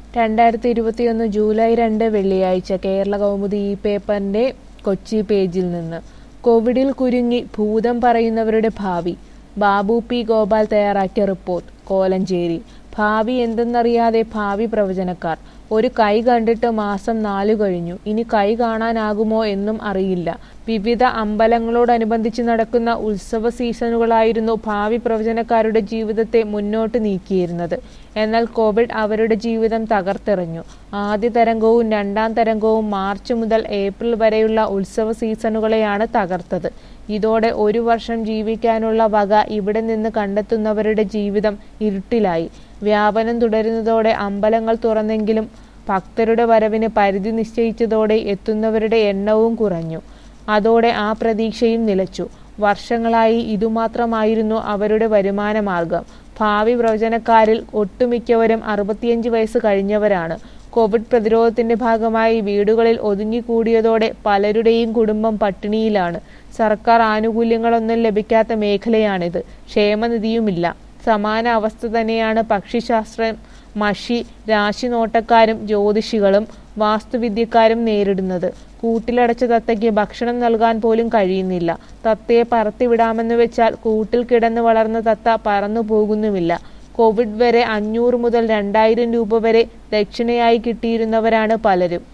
രണ്ടായിരത്തി ഇരുപത്തിയൊന്ന് ജൂലൈ രണ്ട് വെള്ളിയാഴ്ച കേരള കൗമുദി ഈ പേപ്പറിന്റെ കൊച്ചി പേജിൽ നിന്ന് കോവിഡിൽ കുരുങ്ങി ഭൂതം പറയുന്നവരുടെ ഭാവി ബാബു പി ഗോപാൽ തയ്യാറാക്കിയ റിപ്പോർട്ട് കോലഞ്ചേരി ഭാവി എന്തെന്നറിയാതെ ഭാവി പ്രവചനക്കാർ ഒരു കൈ കണ്ടിട്ട് മാസം നാലു കഴിഞ്ഞു ഇനി കൈ കാണാനാകുമോ എന്നും അറിയില്ല വിവിധ അമ്പലങ്ങളോടനുബന്ധിച്ച് നടക്കുന്ന ഉത്സവ സീസണുകളായിരുന്നു ഭാവി പ്രവചനക്കാരുടെ ജീവിതത്തെ മുന്നോട്ട് നീക്കിയിരുന്നത് എന്നാൽ കോവിഡ് അവരുടെ ജീവിതം തകർത്തെറിഞ്ഞു ആദ്യ തരംഗവും രണ്ടാം തരംഗവും മാർച്ച് മുതൽ ഏപ്രിൽ വരെയുള്ള ഉത്സവ സീസണുകളെയാണ് തകർത്തത് ഇതോടെ ഒരു വർഷം ജീവിക്കാനുള്ള വക ഇവിടെ നിന്ന് കണ്ടെത്തുന്നവരുടെ ജീവിതം ഇരുട്ടിലായി വ്യാപനം തുടരുന്നതോടെ അമ്പലങ്ങൾ തുറന്നെങ്കിലും ഭക്തരുടെ വരവിന് പരിധി നിശ്ചയിച്ചതോടെ എത്തുന്നവരുടെ എണ്ണവും കുറഞ്ഞു അതോടെ ആ പ്രതീക്ഷയും നിലച്ചു വർഷങ്ങളായി ഇതുമാത്രമായിരുന്നു അവരുടെ വരുമാന മാർഗം ഭാവി പ്രവചനക്കാരിൽ ഒട്ടുമിക്കവരും അറുപത്തിയഞ്ച് വയസ്സ് കഴിഞ്ഞവരാണ് കോവിഡ് പ്രതിരോധത്തിന്റെ ഭാഗമായി വീടുകളിൽ ഒതുങ്ങിക്കൂടിയതോടെ പലരുടെയും കുടുംബം പട്ടിണിയിലാണ് സർക്കാർ ആനുകൂല്യങ്ങളൊന്നും ലഭിക്കാത്ത മേഖലയാണിത് ക്ഷേമനിധിയുമില്ല സമാന അവസ്ഥ തന്നെയാണ് പക്ഷിശാസ്ത്രം മഷി രാശിനോട്ടക്കാരും ജ്യോതിഷികളും വാസ്തുവിദ്യക്കാരും നേരിടുന്നത് കൂട്ടിലടച്ച തത്തയ്ക്ക് ഭക്ഷണം നൽകാൻ പോലും കഴിയുന്നില്ല തത്തയെ പറത്തിവിടാമെന്ന് വെച്ചാൽ കൂട്ടിൽ കിടന്ന് വളർന്ന തത്ത പറന്നു പോകുന്നുമില്ല കോവിഡ് വരെ അഞ്ഞൂറ് മുതൽ രണ്ടായിരം രൂപ വരെ ദക്ഷിണയായി കിട്ടിയിരുന്നവരാണ് പലരും